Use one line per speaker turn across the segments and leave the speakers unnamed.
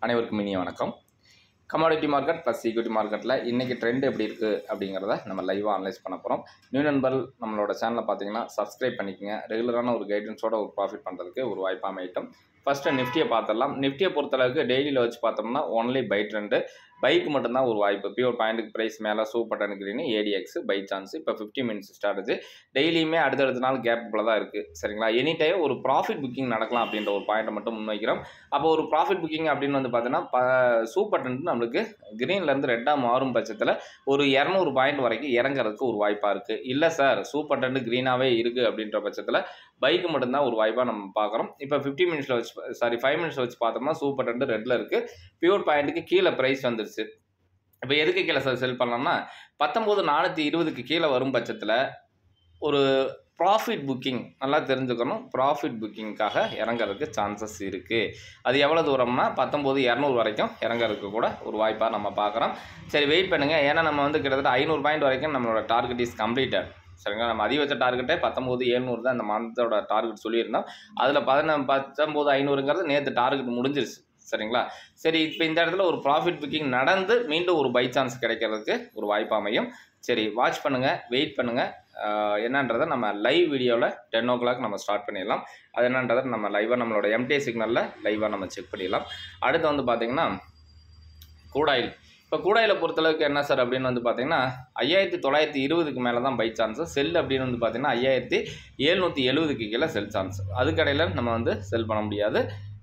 அனைவருக்கும் இனிய வணக்கம் கமாடிட்டி மார்க்கெட் ப்ளஸ் ஈக்விட்டி மார்க்கெட்டில் இன்றைக்கி ட்ரெண்ட் எப்படி இருக்குது அப்படிங்கிறத நம்ம லைவாக அனலைஸ் பண்ண போகிறோம் நியூ நண்பர்கள் நம்மளோட சேனலை பார்த்தீங்கன்னா சப்ஸ்கிரைப் பண்ணிக்கங்க ரெகுலரான ஒரு கைடன்ஸோட ஒரு ப்ராஃபிட் பண்ணுறதுக்கு ஒரு வாய்ப்பாக அமையட்டும் ஃபஸ்ட்டு நிஃப்டியை பார்த்துடலாம் நிஃப்டியை பொறுத்தளவுக்கு டெய்லியில் வச்சு பார்த்தோம்னா ஒன்லி பை ட்ரெண்டு பைக்கு மட்டும்தான் ஒரு வாய்ப்பு பியூர் பாயிண்ட்டுக்கு ப்ரைஸ் மேலே supertrend green ADX buy chance இப்போ ஃபிஃப்டி மினிட்ஸ் ஸ்ட்ராட்டஜி டெய்லியுமே அடுத்தடுத்த நாள் கேப்புக்குள்ள தான் இருக்குது சரிங்களா எனி டைம் ஒரு ப்ராஃபிட் புக்கிங் நடக்கலாம் அப்படின்ற ஒரு பாயிண்ட்டை மட்டும் முன்வைக்கிறோம் அப்போ ஒரு ப்ராஃபிட் புக்கிங் அப்படின்னு வந்து பார்த்தீங்கன்னா ப சூப்பர் டென்ட் நம்மளுக்கு க்ரீன்லேருந்து ரெட்டாக மாறும் பட்சத்தில் ஒரு இரநூறு பாயிண்ட் வரைக்கும் இறங்குறதுக்கு ஒரு வாய்ப்பாக இருக்குது இல்லை சார் சூப்பர் டென்ட் க்ரீனாகவே இருக்குது அப்படின்ற பட்சத்தில் பைக்கு மட்டும்தான் ஒரு வாய்ப்பாக நம்ம பார்க்குறோம் இப்போ ஃபிஃப்டி மினிட்ஸில் வச்சு சாரி ஃபைவ் மினிட்ஸில் வச்சு பார்த்தோம்னா சூப்பர் டென்ட் ரெட்டில் இருக்குது பியூர் பாயிண்ட்டுக்கு கீழே ப்ரைஸ் வந்துருச்சு இப்போ எதுக்கு கீழே சார் செல் பண்ணலாம்னா பத்தொம்போது நானூற்றி இருபதுக்கு கீழே வரும் பட்சத்தில் ஒரு ப்ராஃபிட் புக்கிங் நல்லா தெரிஞ்சுக்கணும் ப்ராஃபிட் புக்கிங்க்காக இறங்குறதுக்கு சான்சஸ் இருக்குது அது எவ்வளோ தூரம்னா பத்தொம்போது இரநூறு வரைக்கும் இறங்குறதுக்கு கூட ஒரு வாய்ப்பாக நம்ம பார்க்குறோம் சரி வெயிட் பண்ணுங்கள் ஏன்னா நம்ம வந்து கிட்டத்தட்ட ஐநூறு பாயிண்ட் வரைக்கும் நம்மளோட டார்கெட் இஸ் கம்ப்ளீட்டட் சரிங்களா நம்ம அதிகபட்ச டார்கெட்டே பத்தொம்போது ஏழ்நூறு தான் இந்த மந்தோட டார்கெட் சொல்லியிருந்தோம் அதில் பதின பத்தொம்போது ஐநூறுங்கிறது நேற்று டார்கெட் முடிஞ்சிருச்சு சரிங்களா சரி இப்போ இந்த இடத்துல ஒரு ப்ராஃபிட் புக்கிங் நடந்து மீண்டும் ஒரு பை சான்ஸ் கிடைக்கிறதுக்கு ஒரு வாய்ப்பு அமையும் சரி வாட்ச் பண்ணுங்கள் வெயிட் பண்ணுங்கள் என்னன்றதை நம்ம லைவ் வீடியோவில் டென் ஓ கிளாக் நம்ம ஸ்டார்ட் பண்ணிடலாம் அது என்னன்றதை நம்ம லைவாக நம்மளோட எம்டி சிக்னலில் லைவாக நம்ம செக் பண்ணிடலாம் அடுத்து வந்து பார்த்திங்கன்னா கூடாயில் இப்போ கூடாயில் பொறுத்தளவுக்கு என்ன சார் அப்படின்னு வந்து பார்த்தீங்கன்னா ஐயாயிரத்தி தொள்ளாயிரத்தி இருபதுக்கு மேலே தான் பை சான்ஸு செல் அப்படின்னு வந்து பார்த்தீங்கன்னா ஐயாயிரத்தி எழுநூற்றி எழுபதுக்கு கீழே செல் சான்ஸ் அதுக்கடையில் நம்ம வந்து செல் பண்ண முடியாது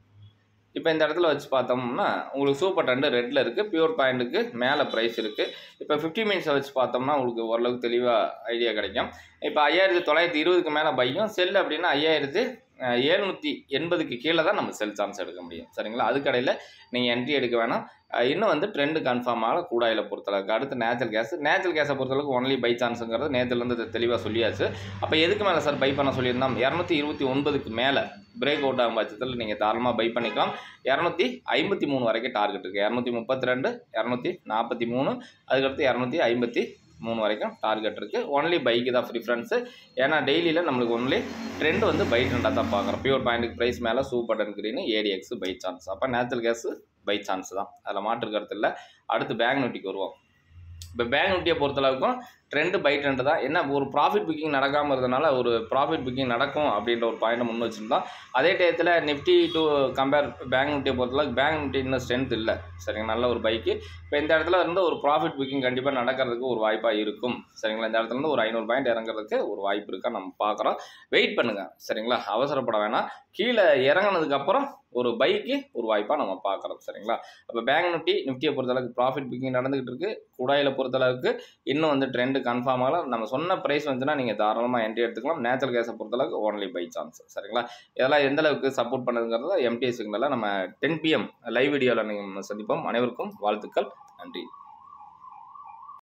இப்போ இந்த இடத்துல வச்சு பார்த்தோம்னா உங்களுக்கு சூப்பர் டெண்டு ரெட்டில் இருக்குது பியூர் பாயிண்ட்டுக்கு மேலே ப்ரைஸ் இருக்குது இப்போ ஃபிஃப்டி மினிட்ஸை வச்சு பார்த்தோம்னா உங்களுக்கு ஓரளவுக்கு தெளிவாக ஐடியா கிடைக்கும் இப்போ ஐயாயிரத்தி தொள்ளாயிரத்தி இருபதுக்கு மேலே பையும் செல் அப்படின்னா ஐயாயிரத்தி எழுநூற்றி எண்பதுக்கு கீழே தான் நம்ம செல் சான்ஸ் எடுக்க முடியும் சரிங்களா அதுக்கடையில் நீங்கள் என்ட்ரி எடுக்க வேணாம் இன்னும் வந்து ட்ரெண்டு கன்ஃபார்ம் ஆகல கூடாயில் பொறுத்தளவுக்கு அடுத்து நேச்சுரல் கேஸ் நேச்சுரல் கேஸை பொறுத்தளவுக்கு ஒன்லி பை சான்ஸுங்கிறது நேற்றுலேருந்து தெளிவாக சொல்லியாச்சு அப்போ எதுக்கு மேலே சார் பை பண்ண சொல்லியிருந்தோம் இரநூத்தி இருபத்தி ஒன்பதுக்கு மேலே பிரேக் அவுட் ஆகும் பட்சத்தில் நீங்கள் தாராளமாக பை பண்ணிக்கலாம் இரநூத்தி ஐம்பத்தி மூணு வரைக்கும் டார்கெட் இருக்குது இரநூத்தி முப்பத்தி ரெண்டு இரநூத்தி நாற்பத்தி மூணு அதுக்கடுத்து இரநூத்தி ஐம்பத்தி மூணு வரைக்கும் டார்கெட் இருக்குது ஒன்லி பைக்கு தான் ப்ரிஃபரன்ஸு ஏன்னா டெய்லியில் நம்மளுக்கு ஒன்லி ட்ரெண்ட் வந்து பை ட்ரெண்டாக தான் பார்க்குறோம் பியூர் பாயிண்ட்டுக்கு ப்ரைஸ் மேலே supertrend green ADX buy chance அப்போ நேச்சுரல் கேஸு பை சான்ஸ் தான் அதில் மாற்று கருத்து இல்லை அடுத்து பேங்க் நிஃப்டிக்கு வருவோம் இப்போ பேங்க் நிஃப்டியை பொறுத்தளவுக்கும் ட்ரெண்டு பை ட்ரெண்டு தான் என்ன ஒரு ப்ராஃபிட் புக்கிங் நடக்காமல் இருந்தனால ஒரு ப்ராஃபிட் புக்கிங் நடக்கும் அப்படின்ற ஒரு பாயிண்ட்டை முன் வச்சுருந்தோம் அதே டயத்தில் நிஃப்டி டு கம்பேர் பேங்க் நிஃப்டியை பொறுத்தளவுக்கு பேங்க் நிஃப்டி இன்னும் ஸ்ட்ரென்த் இல்லை சரிங்க நல்ல ஒரு பைக்கு இப்போ இந்த இடத்துல இருந்து ஒரு ப்ராஃபிட் புக்கிங் கண்டிப்பாக நடக்கிறதுக்கு ஒரு வாய்ப்பாக இருக்கும் சரிங்களா இந்த இடத்துல இருந்து ஒரு ஐநூறு பாயிண்ட் இறங்குறதுக்கு ஒரு வாய்ப்பு இருக்கா நம்ம பார்க்குறோம் வெயிட் பண்ணுங்கள் சரிங்களா அவசரப்பட வேணாம் கீழே இறங்கினதுக்கப்புறம் ஒரு பைக்கு ஒரு வாய்ப்பாக நம்ம பார்க்குறோம் சரிங்களா அப்போ பேங்க் நிஃப்டி நிஃப்டியை பொறுத்தளவுக்கு ப்ராஃபிட் புக்கிங் நடந்துகிட்டு இருக்குது குடாயில் பொறுத்தளவுக்கு இன்னும் வந்து ட்ரெண்டு கன்ஃபார்ம் ஆகல நம்ம சொன்ன ப்ரைஸ் வந்துச்சுன்னா நீங்கள் தாராளமாக என்ட்ரி எடுத்துக்கலாம் நேச்சுரல் கேஸை பொறுத்தளவுக்கு ஓன்லி பை சான்ஸ் சரிங்களா இதெல்லாம் எந்த அளவுக்கு சப்போர்ட் பண்ணுதுங்கிறத எம்டி சிக்னலில் நம்ம டென் பிஎம் லைவ் வீடியோவில் நீங்கள் சந்திப்போம் அனைவருக்கும் வாழ்த்துக்கள் நன்றி